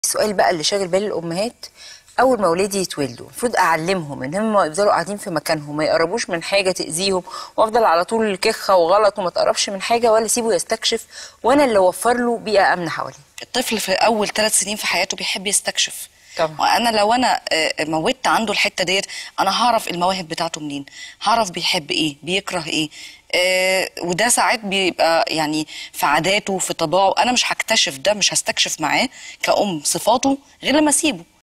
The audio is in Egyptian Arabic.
السؤال بقى اللي شاغل بال الامهات اول ما اولادي يتولدوا المفروض اعلمهم ان هم يفضلوا قاعدين في مكانهم ما يقربوش من حاجه تاذيهم وافضل على طول كخه وغلط وما تقربش من حاجه ولا سيبه يستكشف وانا اللي اوفر له بيئه امنه حواليه الطفل في اول ثلاث سنين في حياته بيحب يستكشف طبعا. وانا لو انا آه، موتت عنده الحته ديت انا هعرف المواهب بتاعته منين هعرف بيحب ايه بيكره ايه آه وده ساعات بيبقى يعني في عاداته في طباعه انا مش هكتشف ده مش هستكشف معاه كأم صفاته غير لما اسيبه